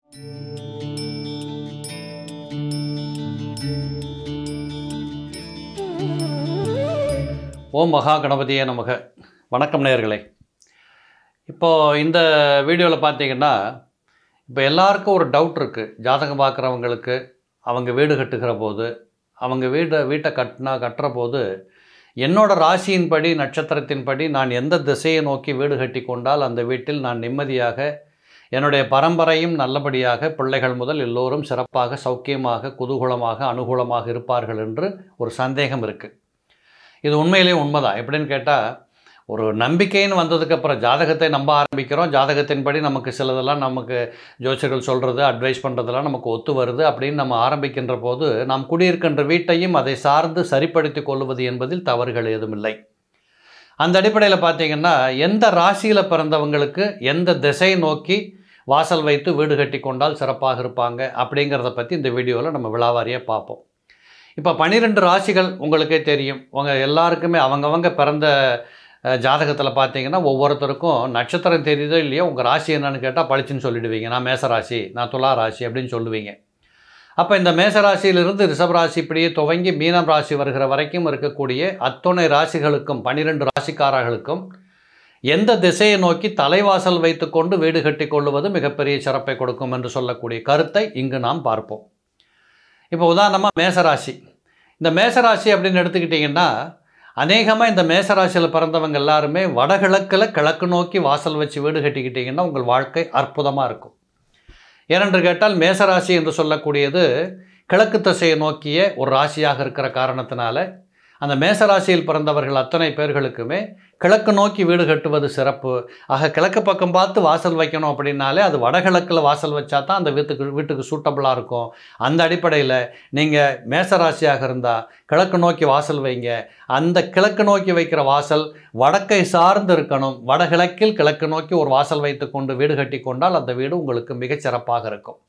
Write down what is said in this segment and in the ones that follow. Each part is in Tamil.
ஓம் மகா கணபதியே நமக வணக்கம் நேயர்களே இப்போது இந்த வீடியோவில் பார்த்தீங்கன்னா இப்போ எல்லாருக்கும் ஒரு டவுட் இருக்குது ஜாதகம் பார்க்குறவங்களுக்கு அவங்க வீடு கட்டுகிற போது அவங்க வீடை வீட்டை கட்டினா கட்டுற போது என்னோட ராசியின்படி நட்சத்திரத்தின்படி நான் எந்த திசையை நோக்கி வீடு கட்டி கொண்டால் அந்த வீட்டில் நான் நிம்மதியாக என்னுடைய பரம்பரையும் நல்லபடியாக பிள்ளைகள் முதல் எல்லோரும் சிறப்பாக சௌக்கியமாக குதூகூலமாக அனுகூலமாக இருப்பார்கள் என்று ஒரு சந்தேகம் இருக்குது இது உண்மையிலேயே உண்மைதான் எப்படின்னு கேட்டால் ஒரு நம்பிக்கைன்னு வந்ததுக்கப்புறம் ஜாதகத்தை நம்ப ஆரம்பிக்கிறோம் ஜாதகத்தின்படி நமக்கு சிலதெல்லாம் நமக்கு ஜோசியர்கள் சொல்கிறது அட்வைஸ் பண்ணுறதெல்லாம் நமக்கு ஒத்து வருது அப்படின்னு நம்ம ஆரம்பிக்கின்ற போது நாம் குடியிருக்கின்ற வீட்டையும் அதை சார்ந்து சரிப்படுத்தி கொள்வது என்பதில் தவறுகள் ஏதுமில்லை அந்த அடிப்படையில் பார்த்தீங்கன்னா எந்த ராசியில் பிறந்தவங்களுக்கு எந்த திசை நோக்கி வாசல் வைத்து வீடு கட்டி கொண்டால் சிறப்பாக இருப்பாங்க அப்படிங்கிறத பற்றி இந்த வீடியோவில் நம்ம விழாவாரியாக பார்ப்போம் இப்போ பன்னிரெண்டு ராசிகள் உங்களுக்கே தெரியும் உங்க எல்லாருக்குமே அவங்கவங்க பிறந்த ஜாதகத்தில் பார்த்தீங்கன்னா ஒவ்வொருத்தருக்கும் நட்சத்திரம் தெரியுதோ இல்லையோ உங்கள் ராசி என்னன்னு கேட்டால் பளிச்சுன்னு சொல்லிடுவீங்க நான் மேச ராசி நான் துலா ராசி அப்படின்னு சொல்லுவீங்க அப்போ இந்த மேச ராசியிலிருந்து ரிஷப ராசி இப்படியே துவங்கி மீனம் ராசி வருகிற வரைக்கும் இருக்கக்கூடிய அத்துணை ராசிகளுக்கும் பன்னிரெண்டு ராசிக்காரர்களுக்கும் எந்த திசையை நோக்கி தலைவாசல் வைத்துக்கொண்டு வீடு கட்டி கொள்ளுவது மிகப்பெரிய சிறப்பை கொடுக்கும் என்று சொல்லக்கூடிய கருத்தை இங்கு நாம் பார்ப்போம் இப்போ உதாரணமாக மேசராசி இந்த மேசராசி அப்படின்னு எடுத்துக்கிட்டிங்கன்னா அநேகமாக இந்த மேசராசியில் பிறந்தவங்க எல்லாருமே வடகிழக்கில் கிழக்கு நோக்கி வாசல் வச்சு வீடு கட்டிக்கிட்டிங்கன்னா உங்கள் வாழ்க்கை அற்புதமாக இருக்கும் ஏனென்று கேட்டால் மேசராசி என்று சொல்லக்கூடியது கிழக்கு திசையை நோக்கிய ஒரு ராசியாக இருக்கிற காரணத்தினால அந்த மேசராசியில் பிறந்தவர்கள் அத்தனை பேர்களுக்குமே கிழக்கு நோக்கி வீடு கட்டுவது சிறப்பு ஆக கிழக்கு பக்கம் பார்த்து வாசல் வைக்கணும் அப்படின்னாலே அது வடகிழக்கில் வாசல் வச்சா தான் அந்த வீட்டுக்கு வீட்டுக்கு சூட்டபுளாக இருக்கும் அந்த அடிப்படையில் நீங்கள் மேசராசியாக இருந்தால் கிழக்கு நோக்கி வாசல் வைங்க அந்த கிழக்கு நோக்கி வைக்கிற வாசல் வடக்கை சார்ந்து இருக்கணும் வடகிழக்கில் கிழக்கு நோக்கி ஒரு வாசல் வைத்து கொண்டு வீடு கட்டி கொண்டால் அந்த வீடு உங்களுக்கு மிகச் சிறப்பாக இருக்கும்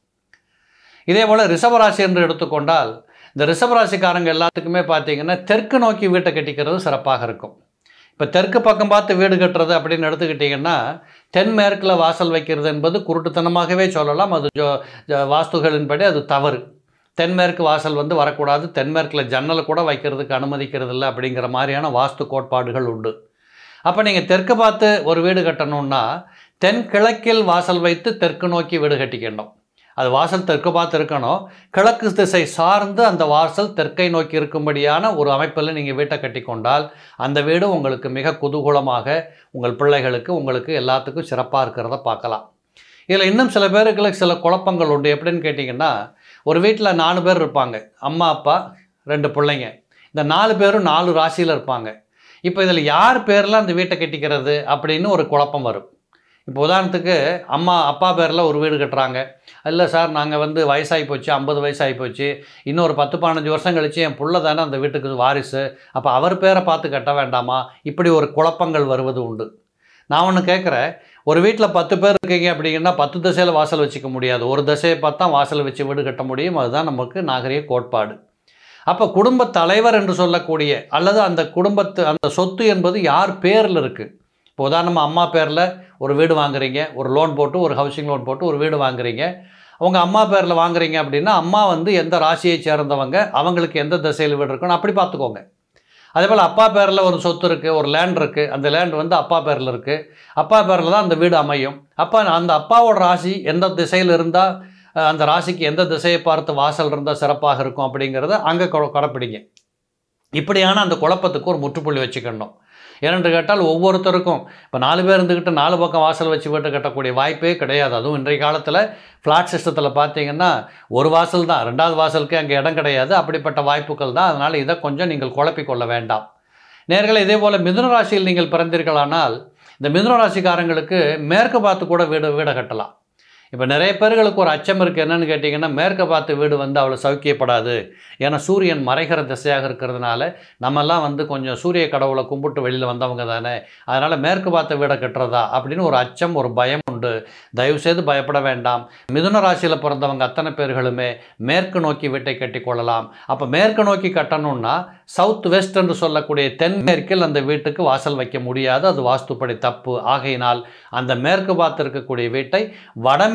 இதே போல் ரிஷபராசி என்று எடுத்துக்கொண்டால் இந்த ரிஷபராசிக்காரங்க எல்லாத்துக்குமே பார்த்தீங்கன்னா தெற்கு நோக்கி வீட்டை கட்டிக்கிறது சிறப்பாக இருக்கும் இப்போ தெற்கு பக்கம் பார்த்து வீடு கட்டுறது அப்படின்னு எடுத்துக்கிட்டிங்கன்னா தென்மேற்கில் வாசல் வைக்கிறது என்பது குருட்டுத்தனமாகவே சொல்லலாம் அது ஜோ ஜ- வாஸ்துகளின்படி அது தவறு தென்மேற்கு வாசல் வந்து வரக்கூடாது தென்மேற்கில் ஜன்னலை கூட வைக்கிறதுக்கு அனுமதிக்கிறது இல்லை அப்படிங்கிற மாதிரியான வாஸ்து கோட்பாடுகள் உண்டு அப்போ நீங்கள் தெற்கு பார்த்து ஒரு வீடு கட்டணும்னா தென்கிழக்கில் வாசல் வைத்து தெற்கு நோக்கி வீடு கட்டிக்கணும் அது வாசல் தெற்கு பார்த்து இருக்கணும் கிழக்கு திசை சார்ந்து அந்த வாசல் தெற்கை நோக்கி இருக்கும்படியான ஒரு அமைப்பில் நீங்கள் வீட்டை கட்டி கொண்டால் அந்த வீடு உங்களுக்கு மிக குதூகூலமாக உங்கள் பிள்ளைகளுக்கு உங்களுக்கு எல்லாத்துக்கும் சிறப்பாக இருக்கிறத பார்க்கலாம் இதில் இன்னும் சில பேருக்கு சில குழப்பங்கள் உண்டு எப்படின்னு கேட்டிங்கன்னா ஒரு வீட்டில் நாலு பேர் இருப்பாங்க அம்மா அப்பா ரெண்டு பிள்ளைங்க இந்த நாலு பேரும் நாலு ராசியில் இருப்பாங்க இப்போ இதில் யார் பேரில் அந்த வீட்டை கட்டிக்கிறது அப்படின்னு ஒரு குழப்பம் வரும் இப்போ உதாரணத்துக்கு அம்மா அப்பா பேரில் ஒரு வீடு கட்டுறாங்க இல்லை சார் நாங்கள் வந்து வயசாகி போச்சு ஐம்பது வயசாகி போச்சு இன்னொரு பத்து பதினஞ்சு வருஷம் கழிச்சு என் புள்ள தானே அந்த வீட்டுக்கு வாரிசு அப்போ அவர் பேரை பார்த்து கட்ட வேண்டாமா இப்படி ஒரு குழப்பங்கள் வருவது உண்டு நான் ஒன்று கேட்குறேன் ஒரு வீட்டில் பத்து பேர் இருக்கீங்க அப்படிங்கன்னா பத்து திசையில் வாசல் வச்சுக்க முடியாது ஒரு திசையை பார்த்தா வாசல் வச்சு வீடு கட்ட முடியும் அதுதான் நமக்கு நாகரிக கோட்பாடு அப்போ குடும்ப தலைவர் என்று சொல்லக்கூடிய அல்லது அந்த குடும்பத்து அந்த சொத்து என்பது யார் பேரில் இருக்குது இப்போ உதாரணமாக அம்மா பேரில் ஒரு வீடு வாங்குறீங்க ஒரு லோன் போட்டு ஒரு ஹவுசிங் லோன் போட்டு ஒரு வீடு வாங்குறீங்க உங்கள் அம்மா பேரில் வாங்குறீங்க அப்படின்னா அம்மா வந்து எந்த ராசியை சேர்ந்தவங்க அவங்களுக்கு எந்த திசையில் வீடு இருக்குன்னு அப்படி பார்த்துக்கோங்க அதே போல் அப்பா பேரில் ஒரு சொத்து இருக்குது ஒரு லேண்ட் இருக்குது அந்த லேண்ட் வந்து அப்பா பேரில் இருக்குது அப்பா பேரில் தான் அந்த வீடு அமையும் அப்போ அந்த அப்பாவோட ராசி எந்த திசையில் இருந்தால் அந்த ராசிக்கு எந்த திசையை பார்த்து வாசல் இருந்தால் சிறப்பாக இருக்கும் அப்படிங்கிறத அங்கே கடைப்பிடிங்க இப்படியான அந்த குழப்பத்துக்கு ஒரு முற்றுப்புள்ளி வச்சுக்கணும் ஏனென்று கேட்டால் ஒவ்வொருத்தருக்கும் இப்போ நாலு பேர் இருந்துக்கிட்டு நாலு பக்கம் வாசல் வச்சு வீட்டு கட்டக்கூடிய வாய்ப்பே கிடையாது அதுவும் இன்றைய காலத்தில் ஃப்ளாட் சிஸ்டத்தில் பார்த்தீங்கன்னா ஒரு வாசல் தான் ரெண்டாவது வாசலுக்கு அங்கே இடம் கிடையாது அப்படிப்பட்ட வாய்ப்புகள் தான் அதனால் இதை கொஞ்சம் நீங்கள் குழப்பிக்கொள்ள வேண்டாம் நேர்களை இதே போல் மிதுன ராசியில் நீங்கள் பிறந்தீர்களானால் இந்த மிதுன ராசிக்காரங்களுக்கு மேற்கு பார்த்து கூட வீடு வீடை கட்டலாம் இப்போ நிறைய பேர்களுக்கு ஒரு அச்சம் இருக்குது என்னன்னு கேட்டிங்கன்னா மேற்க பார்த்து வீடு வந்து அவ்வளோ சௌக்கியப்படாது ஏன்னா சூரியன் மறைகிற திசையாக இருக்கிறதுனால நம்மெல்லாம் வந்து கொஞ்சம் சூரிய கடவுளை கும்பிட்டு வெளியில் வந்தவங்க தானே அதனால் மேற்கு பார்த்த வீடை கட்டுறதா அப்படின்னு ஒரு அச்சம் ஒரு பயம் உண்டு தயவுசெய்து பயப்பட வேண்டாம் மிதுன ராசியில் பிறந்தவங்க அத்தனை பேர்களுமே மேற்கு நோக்கி வீட்டை கட்டி கொள்ளலாம் அப்போ மேற்கு நோக்கி கட்டணும்னா சவுத் வெஸ்ட் என்று சொல்லக்கூடிய தென்மேற்கில் அந்த வீட்டுக்கு வாசல் வைக்க முடியாது அது வாஸ்துப்படி தப்பு ஆகையினால் அந்த மேற்கு பார்த்து இருக்கக்கூடிய வீட்டை வடமே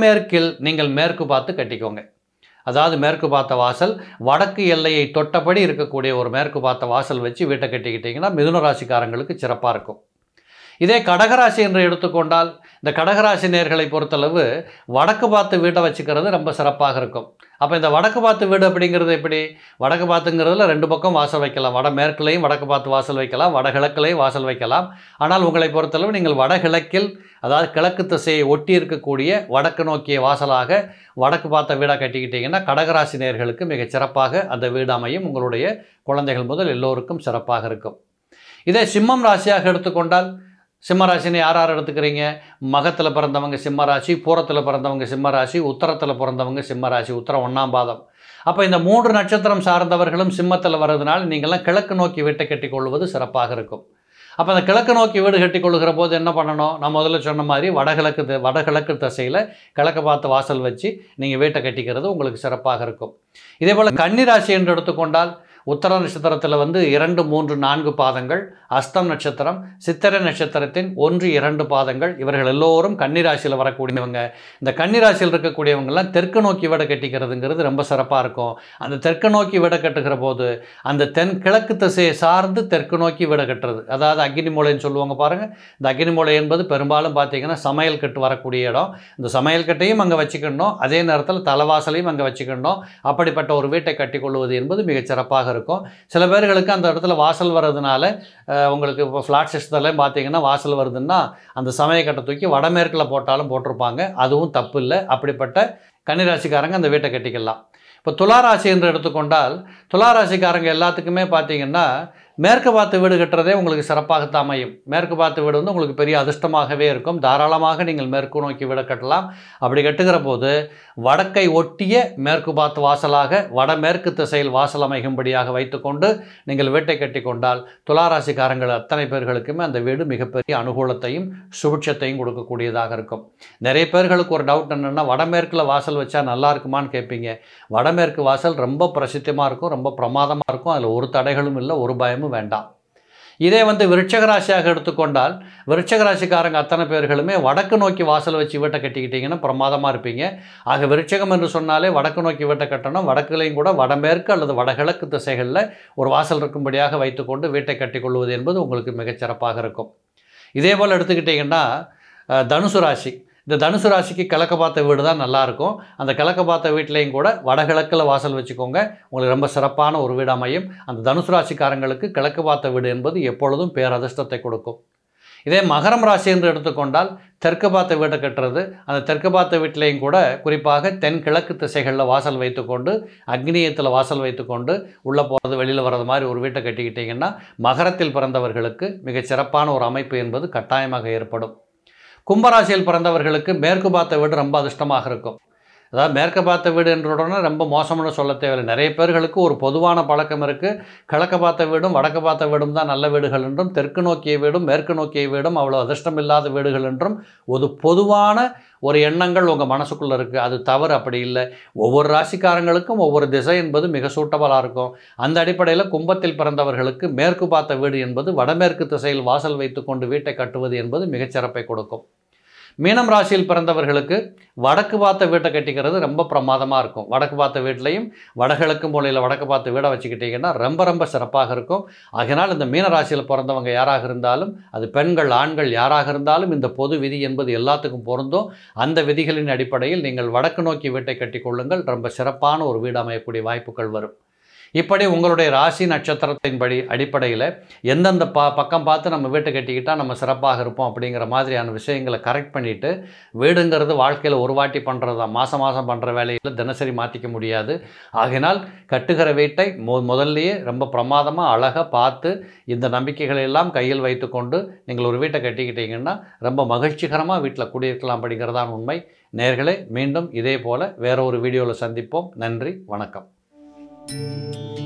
வடமேற்கில் நீங்கள் மேற்கு பார்த்து கட்டிக்கோங்க அதாவது மேற்கு பார்த்த வாசல் வடக்கு எல்லையை தொட்டபடி இருக்கக்கூடிய ஒரு மேற்கு பார்த்த வாசல் வச்சு வீட்டை கட்டிக்கிட்டிங்கன்னா மிதுன ராசிக்காரங்களுக்கு சிறப்பாக இருக்கும் இதே கடகராசி என்று எடுத்துக்கொண்டால் இந்த கடகராசி நேர்களை பொறுத்தளவு வடக்கு பார்த்து வீட்டை வச்சுக்கிறது ரொம்ப சிறப்பாக இருக்கும் அப்போ இந்த வடக்கு பார்த்து வீடு அப்படிங்கிறது எப்படி வடக்கு பார்த்துங்கிறதுல ரெண்டு பக்கம் வாசல் வைக்கலாம் வட மேற்குலையும் வடக்கு பார்த்து வாசல் வைக்கலாம் வடகிழக்குலையும் வாசல் வைக்கலாம் ஆனால் உங்களை பொறுத்தளவு நீங்கள் வடகிழக்கில் அதாவது கிழக்கு திசையை ஒட்டி இருக்கக்கூடிய வடக்கு நோக்கிய வாசலாக வடக்கு பார்த்த வீடாக கட்டிக்கிட்டிங்கன்னா கடகராசி நேர்களுக்கு மிகச் சிறப்பாக அந்த வீடு அமையும் உங்களுடைய குழந்தைகள் முதல் எல்லோருக்கும் சிறப்பாக இருக்கும் இதே சிம்மம் ராசியாக எடுத்துக்கொண்டால் சிம்ம ராசின்னு யார் யார் எடுத்துக்கிறீங்க மகத்தில் பிறந்தவங்க சிம்ம ராசி பூரத்தில் பிறந்தவங்க சிம்ம ராசி உத்தரத்தில் பிறந்தவங்க சிம்ம ராசி உத்தரம் ஒன்றாம் பாதம் அப்போ இந்த மூன்று நட்சத்திரம் சார்ந்தவர்களும் சிம்மத்தில் வர்றதுனால நீங்கள்லாம் கிழக்கு நோக்கி வீட்டை கட்டிக்கொள்வது சிறப்பாக இருக்கும் அப்போ அந்த கிழக்கு நோக்கி வீடு கட்டி கொள்ளுகிற போது என்ன பண்ணணும் நான் முதல்ல சொன்ன மாதிரி வடகிழக்கு தி- வடகிழக்கு திசையில் கிழக்கு பார்த்து வாசல் வச்சு நீங்கள் வீட்டை கட்டிக்கிறது உங்களுக்கு சிறப்பாக இருக்கும் இதே போல் கன்னிராசி என்று எடுத்துக்கொண்டால் உத்தர நட்சத்திரத்தில் வந்து இரண்டு மூன்று நான்கு பாதங்கள் அஸ்தம் நட்சத்திரம் சித்திரை நட்சத்திரத்தின் ஒன்று இரண்டு பாதங்கள் இவர்கள் எல்லோரும் கன்னிராசியில் வரக்கூடியவங்க இந்த கன்னிராசியில் இருக்கக்கூடியவங்கெல்லாம் தெற்கு நோக்கி வீடை கட்டிக்கிறதுங்கிறது ரொம்ப சிறப்பாக இருக்கும் அந்த தெற்கு நோக்கி வீடை கட்டுகிற போது அந்த தென் கிழக்கு திசையை சார்ந்து தெற்கு நோக்கி வீடை கட்டுறது அதாவது அக்னி மூலைன்னு சொல்லுவாங்க பாருங்கள் இந்த அக்னி மூலை என்பது பெரும்பாலும் பார்த்தீங்கன்னா சமையல் கட்டு வரக்கூடிய இடம் இந்த சமையல் கட்டையும் அங்கே வச்சுக்கணும் அதே நேரத்தில் தலைவாசலையும் அங்கே வச்சுக்கணும் அப்படிப்பட்ட ஒரு வீட்டை கட்டிக்கொள்வது என்பது மிகச் சிறப்பாக இருக்கும் சில பேர்களுக்கு அந்த இடத்துல வாசல் வர்றதுனால அஹ், உங்களுக்கு இப்போ ஃப்ளாட் சிஸ்டத்துலேயும் பார்த்தீங்கன்னா வாசல் வருதுன்னா அந்த சமயக்கட்டை தூக்கி வடமேற்கில் போட்டாலும் போட்டிருப்பாங்க அதுவும் தப்பு இல்லை அப்படிப்பட்ட கன்னிராசிக்காரங்க அந்த வீட்டை கட்டிக்கலாம் இப்போ துளாராசி என்று எடுத்துக்கொண்டால் துளாராசிக்காரங்க எல்லாத்துக்குமே பார்த்தீங்கன்னா மேற்கு பார்த்து வீடு கட்டுறதே உங்களுக்கு சிறப்பாகத்தான் அமையும் மேற்கு பார்த்து வீடு வந்து உங்களுக்கு பெரிய அதிர்ஷ்டமாகவே இருக்கும் தாராளமாக நீங்கள் மேற்கு நோக்கி வீடு கட்டலாம் அப்படி கட்டுகிற போது வடக்கை ஒட்டிய மேற்கு பார்த்து வாசலாக வடமேற்கு திசையில் வாசல் அமைகும்படியாக வைத்துக்கொண்டு நீங்கள் வீட்டை கட்டி கொண்டால் துளாராசிக்காரங்கள் அத்தனை பேர்களுக்குமே அந்த வீடு மிகப்பெரிய அனுகூலத்தையும் சுபிட்சத்தையும் கொடுக்கக்கூடியதாக இருக்கும் நிறைய பேர்களுக்கு ஒரு டவுட் என்னென்னா வடமேற்கில் வாசல் வச்சா நல்லா இருக்குமான்னு கேட்பீங்க வடமேற்கு வாசல் ரொம்ப பிரசித்தமாக இருக்கும் ரொம்ப பிரமாதமாக இருக்கும் அதில் ஒரு தடைகளும் இல்லை ஒரு பயமும் வேண்டாம் இதே வந்து விருட்சக ராசியாக எடுத்துக்கொண்டால் விருட்சக ராசிக்காரங்க அத்தனை பேர்களுமே வடக்கு நோக்கி வாசல் வச்சு வீட்டை கட்டிக்கிட்டிங்கன்னா பிரமாதமாக இருப்பீங்க ஆக விருட்சகம் என்று சொன்னாலே வடக்கு நோக்கி வீட்டை கட்டணும் வடக்குலையும் கூட வடமேற்கு அல்லது வடகிழக்கு திசைகளில் ஒரு வாசல் இருக்கும்படியாக வைத்துக்கொண்டு வீட்டை கட்டிக்கொள்வது என்பது உங்களுக்கு மிகச்சிறப்பாக இருக்கும் இதே போல் எடுத்துக்கிட்டிங்கன்னா அஹ், தனுசு ராசி இந்த தனுசு ராசிக்கு கிழக்க பார்த்த வீடு தான் நல்லாயிருக்கும் அந்த கிழக்க பார்த்த வீட்லேயும் கூட வடகிழக்கில் வாசல் வச்சுக்கோங்க உங்களுக்கு ரொம்ப சிறப்பான ஒரு வீடு அமையும் அந்த தனுசு ராசிக்காரங்களுக்கு கிழக்கு பார்த்த வீடு என்பது எப்பொழுதும் பேரதிர்ஷ்டத்தை கொடுக்கும் இதே மகரம் ராசி என்று எடுத்துக்கொண்டால் தெற்கு பார்த்த வீட்டை கட்டுறது அந்த தெற்கு பார்த்த வீட்டிலையும் கூட குறிப்பாக தென்கிழக்கு திசைகளில் வாசல் வைத்துக்கொண்டு அக்னியத்தில் வாசல் வைத்துக்கொண்டு உள்ளே போகிறது வெளியில் வர்றது மாதிரி ஒரு வீட்டை கட்டிக்கிட்டிங்கன்னா மகரத்தில் பிறந்தவர்களுக்கு மிகச் சிறப்பான ஒரு அமைப்பு என்பது கட்டாயமாக ஏற்படும் கும்பராசியில் பிறந்தவர்களுக்கு மேற்கு பார்த்த வீடு ரொம்ப அதிர்ஷ்டமாக இருக்கும் அதாவது மேற்க பார்த்த வீடு என்ற உடனே ரொம்ப மோசம்னு சொல்ல தேவையில்லை நிறைய பேர்களுக்கு ஒரு பொதுவான பழக்கம் இருக்குது கிழக்க பார்த்த வீடும் வடக்கு பார்த்த வீடும் தான் நல்ல வீடுகள் என்றும் தெற்கு நோக்கிய வீடும் மேற்கு நோக்கிய வீடும் அவ்வளோ அதிர்ஷ்டம் இல்லாத வீடுகள் என்றும் ஒரு பொதுவான ஒரு எண்ணங்கள் உங்கள் மனசுக்குள்ளே இருக்குது அது தவறு அப்படி இல்லை ஒவ்வொரு ராசிக்காரங்களுக்கும் ஒவ்வொரு திசை என்பது மிக சூட்டபலாக இருக்கும் அந்த அடிப்படையில் கும்பத்தில் பிறந்தவர்களுக்கு மேற்கு பார்த்த வீடு என்பது வடமேற்கு திசையில் வாசல் வைத்துக்கொண்டு வீட்டை கட்டுவது என்பது மிகச்சிறப்பை கொடுக்கும் மீனம் ராசியில் பிறந்தவர்களுக்கு வடக்கு பார்த்த வீட்டை கட்டிக்கிறது ரொம்ப பிரமாதமாக இருக்கும் வடக்கு பார்த்த வீட்லையும் வடகிழக்கு மூலையில் வடக்கு பார்த்த வீடை வச்சுக்கிட்டிங்கன்னா ரொம்ப ரொம்ப சிறப்பாக இருக்கும் ஆகையினால் இந்த மீன ராசியில் பிறந்தவங்க யாராக இருந்தாலும் அது பெண்கள் ஆண்கள் யாராக இருந்தாலும் இந்த பொது விதி என்பது எல்லாத்துக்கும் பொருந்தும் அந்த விதிகளின் அடிப்படையில் நீங்கள் வடக்கு நோக்கி வீட்டை கட்டிக்கொள்ளுங்கள் ரொம்ப சிறப்பான ஒரு வீடு அமையக்கூடிய வாய்ப்புகள் வரும் இப்படி உங்களுடைய ராசி நட்சத்திரத்தின்படி அடிப்படையில் எந்தெந்த பா பக்கம் பார்த்து நம்ம வீட்டை கட்டிக்கிட்டால் நம்ம சிறப்பாக இருப்போம் அப்படிங்கிற மாதிரியான விஷயங்களை கரெக்ட் பண்ணிவிட்டு வீடுங்கிறது வாழ்க்கையில் ஒரு வாட்டி பண்ணுறது தான் மாதம் மாதம் பண்ணுற வேலையில் தினசரி மாற்றிக்க முடியாது ஆகையினால் கட்டுகிற வீட்டை மொ முதல்லையே ரொம்ப பிரமாதமாக அழகாக பார்த்து இந்த நம்பிக்கைகளை எல்லாம் கையில் வைத்துக்கொண்டு நீங்கள் ஒரு வீட்டை கட்டிக்கிட்டீங்கன்னா ரொம்ப மகிழ்ச்சிகரமாக வீட்டில் குடியிருக்கலாம் அப்படிங்கிறதான் உண்மை நேர்களே மீண்டும் இதே போல் வேற ஒரு வீடியோவில் சந்திப்போம் நன்றி வணக்கம்